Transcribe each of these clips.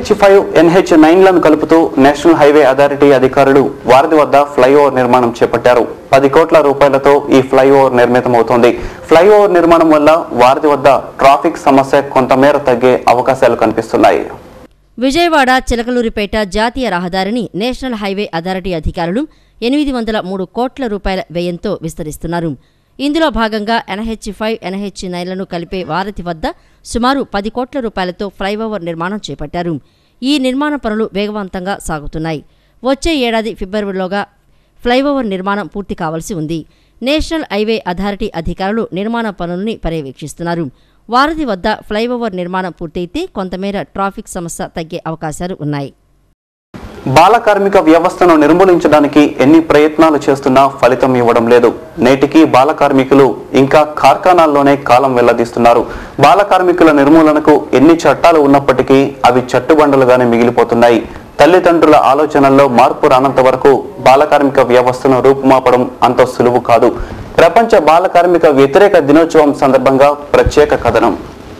NH five NH నైన్లను కలుపుతూ national highway authority అధికారులు వారధి వద్ద ఫ్లైఓవర్ నిర్మాణం చేపట్టారు పది కోట్ల రూపాయలతో ఈ ఫ్లైఓవర్ నిర్మితమవుతోంది ఫ్లైఓవర్ నిర్మాణం వల్ల వారధి వద్ద ట్రాఫిక్ సమస్య కొంతమేర తగ్గే అవకాశాలు కనిపిస్తున్నాయి విజయవాడ చిలకలూరిపేట జాతీయ రహదారిని నేషనల్ హైవే అథారిటీ అధికారులు ఎనిమిది వందల మూడు కోట్ల రూపాయల వ్యయంతో విస్తరిస్తున్నారు ఇందులో భాగంగా ఎన్హెచ్ ఫైవ్ ఎన్హెచ్ నైన్లను కలిపే వారధి వద్ద సుమారు పది కోట్ల రూపాయలతో ఫ్లైఓవర్ నిర్మాణం చేపట్టారు ఈ నిర్మాణ పనులు వేగవంతంగా సాగుతున్నాయి వచ్చే ఏడాది ఫిబ్రవరిలోగా ఫ్లైఓవర్ నిర్మాణం పూర్తి కావాల్సి ఉంది నేషనల్ హైవే అథారిటీ అధికారులు నిర్మాణ పనుల్ని పర్యవేక్షిస్తున్నారు వారధి వద్ద ఫ్లైఓవర్ నిర్మాణం పూర్తయితే కొంతమేర ట్రాఫిక్ సమస్య తగ్గే అవకాశాలు ఉన్నాయి బాల కార్మిక వ్యవస్థను నిర్మూలించడానికి ఎన్ని ప్రయత్నాలు చేస్తున్నా ఫలితం ఇవ్వడం లేదు నేటికి బాల కార్మికులు ఇంకా కార్ఖానాల్లోనే కాలం వెల్లదీస్తున్నారు బాల కార్మికుల నిర్మూలనకు ఎన్ని చట్టాలు ఉన్నప్పటికీ అవి చట్టుబండలుగానే మిగిలిపోతున్నాయి తల్లిదండ్రుల ఆలోచనల్లో మార్పు రానంత వరకు బాల కార్మిక వ్యవస్థను రూపుమాపడం అంత సులువు కాదు ప్రపంచ బాల కార్మిక వ్యతిరేక దినోత్సవం సందర్భంగా ప్రత్యేక కథనం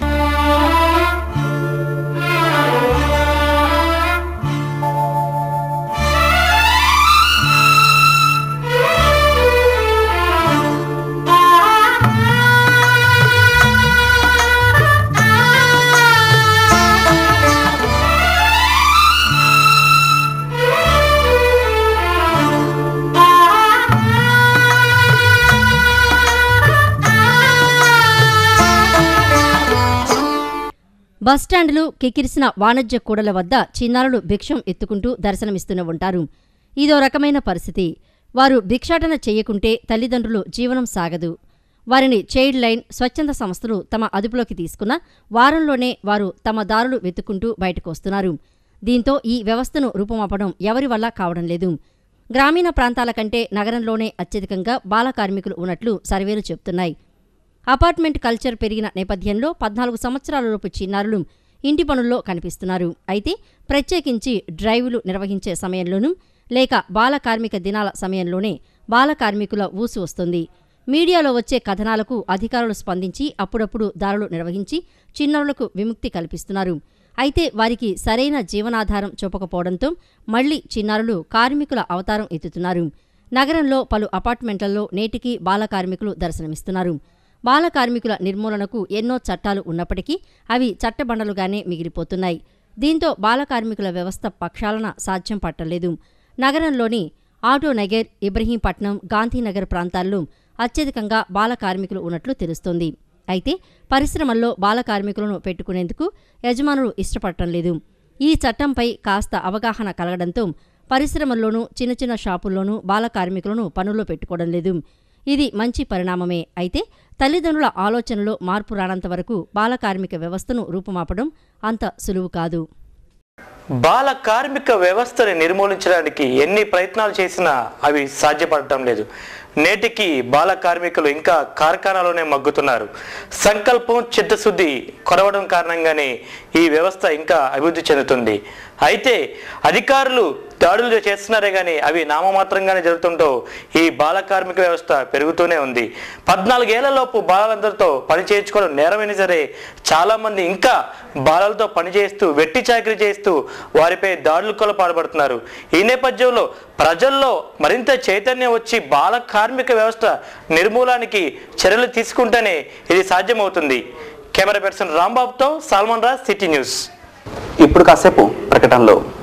బస్టాండ్లు కిక్కిరిసిన వాణిజ్య కూడల వద్ద చిన్నారులు భిక్షం ఎత్తుకుంటూ దర్శనమిస్తూనే ఉంటారు ఇదో రకమైన పరిస్థితి వారు భిక్షాటన చేయకుంటే తల్లిదండ్రులు జీవనం సాగదు వారిని చైల్డ్ లైన్ స్వచ్ఛంద సంస్థలు తమ అదుపులోకి తీసుకున్న వారంలోనే వారు తమ దారులు వెతుక్కుంటూ బయటకు వస్తున్నారు దీంతో ఈ వ్యవస్థను రూపుమాపడం ఎవరి వల్ల కావడం లేదు గ్రామీణ ప్రాంతాల కంటే నగరంలోనే అత్యధికంగా బాల కార్మికులు ఉన్నట్లు సర్వేలు చెబుతున్నాయి అపార్ట్మెంట్ కల్చర్ పెరిగిన నేపథ్యంలో పద్నాలుగు సంవత్సరాలలోపు చిన్నారులు ఇంటి పనుల్లో కనిపిస్తున్నారు అయితే ప్రత్యేకించి డ్రైవులు నిర్వహించే సమయంలోనూ లేక బాల కార్మిక దినాల సమయంలోనే బాల కార్మికుల ఊసు వస్తుంది మీడియాలో వచ్చే కథనాలకు అధికారులు స్పందించి అప్పుడప్పుడు దారులు నిర్వహించి చిన్నారులకు విముక్తి కల్పిస్తున్నారు అయితే వారికి సరైన జీవనాధారం చూపకపోవడంతో మళ్లీ చిన్నారులు కార్మికుల అవతారం ఎత్తుతున్నారు నగరంలో పలు అపార్ట్మెంట్లలో నేటికి బాల కార్మికులు దర్శనమిస్తున్నారు బాల కార్మికుల నిర్మూలనకు ఎన్నో చట్టాలు ఉన్నప్పటికీ అవి చట్టబండలుగానే మిగిలిపోతున్నాయి దీంతో బాల కార్మికుల వ్యవస్థ పక్షాలన సాధ్యం పట్టలేదు నగరంలోని ఆటోనగర్ ఇబ్రహీంపట్నం గాంధీనగర్ ప్రాంతాల్లో అత్యధికంగా బాల కార్మికులు ఉన్నట్లు తెలుస్తోంది అయితే పరిశ్రమల్లో బాల కార్మికులను పెట్టుకునేందుకు యజమానులు ఇష్టపడటం లేదు ఈ చట్టంపై కాస్త అవగాహన కలగడంతో పరిశ్రమల్లోనూ చిన్న చిన్న షాపుల్లోనూ బాల కార్మికులను పనుల్లో పెట్టుకోవడం లేదు ఇది మంచి పరిణామమే అయితే తల్లిదండ్రుల ఆలోచనలో మార్పు రానంత వరకు బాల కార్మిక వ్యవస్థను రూపుమాపడం అంత సులువు కాదు బాల కార్మిక వ్యవస్థని నిర్మూలించడానికి ఎన్ని ప్రయత్నాలు చేసినా అవి సాధ్యపడటం లేదు నేటికి బాల కార్మికులు ఇంకా కార్ఖానాలోనే మగ్గుతున్నారు సంకల్పం చిత్తశుద్ధి కొరవడం కారణంగానే ఈ వ్యవస్థ ఇంకా అభివృద్ధి చెందుతుంది అయితే అధికారులు దాడులు చేస్తున్నారే కానీ అవి నామమాత్రంగానే జరుగుతుంటో ఈ బాల కార్మిక వ్యవస్థ పెరుగుతూనే ఉంది పద్నాలుగేళ్లలోపు బాలలందరితో పని చేయించుకోవడం నేరమైనా సరే చాలామంది ఇంకా బాలలతో పని చేస్తూ వెట్టి చాకరీ చేస్తూ వారిపై దాడులు కూడా పాల్పడుతున్నారు ఈ నేపథ్యంలో ప్రజల్లో మరింత చైతన్యం వచ్చి బాల కార్మిక వ్యవస్థ నిర్మూలానికి చర్యలు తీసుకుంటేనే ఇది సాధ్యమవుతుంది కెమెరా పర్సన్ రాంబాబుతో సాల్మన్ రాజ్ సిటీ న్యూస్ ఇప్పుడు కాసేపు ప్రకటనలో